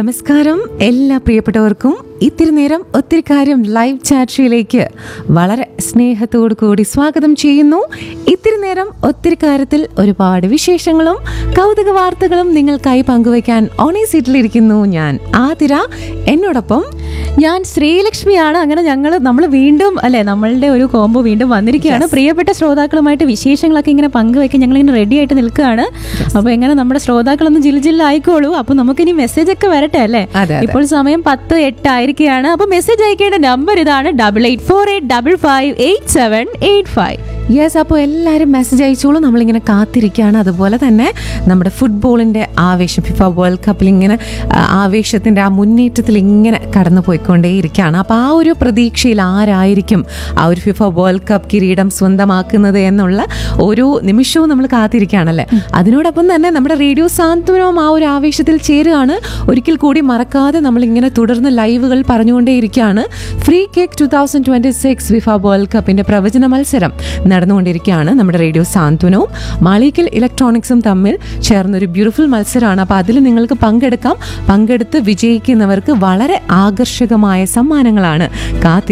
നമസ്കാരം എല്ലാ പ്രിയപ്പെട്ടവർക്കും ഇത്തിരി നേരം ഒത്തിരി കാര്യം ലൈവ് ചാറ്റ്ഷിയിലേക്ക് വളരെ സ്നേഹത്തോടു കൂടി സ്വാഗതം ചെയ്യുന്നു ഇത്തിരി നേരം ഒത്തിരി കാര്യത്തിൽ ഒരുപാട് വിശേഷങ്ങളും കൗതുക വാർത്തകളും നിങ്ങൾക്കായി പങ്കുവയ്ക്കാൻ ഓണേ സീറ്റിലിരിക്കുന്നു ഞാൻ ആതിര എന്നോടൊപ്പം ഞാൻ ശ്രീലക്ഷ്മിയാണ് അങ്ങനെ ഞങ്ങൾ നമ്മൾ വീണ്ടും അല്ലെ നമ്മളുടെ ഒരു കോംബോ വീണ്ടും വന്നിരിക്കുകയാണ് പ്രിയപ്പെട്ട ശ്രോതാക്കളുമായിട്ട് വിശേഷങ്ങളൊക്കെ ഇങ്ങനെ പങ്കുവെക്കാൻ ഞങ്ങൾ ഇങ്ങനെ റെഡി ആയിട്ട് നിൽക്കുകയാണ് അപ്പൊ എങ്ങനെ നമ്മുടെ ശ്രോതാക്കളൊന്നും ജില്ല ജില്ല ആയിക്കോളൂ അപ്പൊ നമുക്കിനി മെസ്സേജ് ഒക്കെ വരട്ടെ അല്ലേ അതെ, അതെ. ഇപ്പോൾ സമയം പത്ത് എട്ട് ആയിരിക്കുകയാണ് അപ്പൊ മെസ്സേജ് അയക്കേണ്ട നമ്പർ ഇതാണ് double eight four eight double five eight seven eight five yes അപ്പോൾ എല്ലാവരും മെസ്സേജ് അയച്ചോളൂ നമ്മളിങ്ങനെ കാത്തിരിക്കുകയാണ് അതുപോലെ തന്നെ നമ്മുടെ ഫുട്ബോളിൻ്റെ ആവേശം ഫിഫ വേൾഡ് കപ്പിൽ ഇങ്ങനെ ആ, ആവേശത്തിൻ്റെ ആ മുന്നേറ്റത്തിൽ ഇങ്ങനെ കടന്നു പോയിക്കൊണ്ടേയിരിക്കുകയാണ് അപ്പോൾ ആ ഒരു പ്രതീക്ഷയിൽ ആരായിരിക്കും ആ ഒരു ഫിഫ വേൾഡ് കപ്പ് കിരീടം സ്വന്തമാക്കുന്നത് എന്നുള്ള ഓരോ നിമിഷവും നമ്മൾ കാത്തിരിക്കുകയാണല്ലേ അതിനോടൊപ്പം തന്നെ നമ്മുടെ റേഡിയോ സാന്ത്വനവും ആ ഒരു ആവേശത്തിൽ ചേരുകയാണ് ഒരിക്കൽ കൂടി മറക്കാതെ നമ്മളിങ്ങനെ തുടർന്ന് ലൈവുകൾ പറഞ്ഞുകൊണ്ടേയിരിക്കുകയാണ് free cake two thousand twenty six FIFA world കപ്പിന്റെ പ്രവചന മത്സരം നടന്നുകൊണ്ടിരിക്കുകയാണ് നമ്മുടെ റേഡിയോ സാന്ത്വനവും മാളിക്കൽ ഇലക്ട്രോണിക്സും തമ്മിൽ ചേർന്നൊരു ബ്യൂട്ടിഫുൾ മത്സരമാണ് അപ്പോൾ അതിൽ നിങ്ങൾക്ക് പങ്കെടുക്കാം പങ്കെടുത്ത് വിജയിക്കുന്നവർക്ക് വളരെ ആകർഷകമായ സമ്മാനങ്ങളാണ് കാത്തി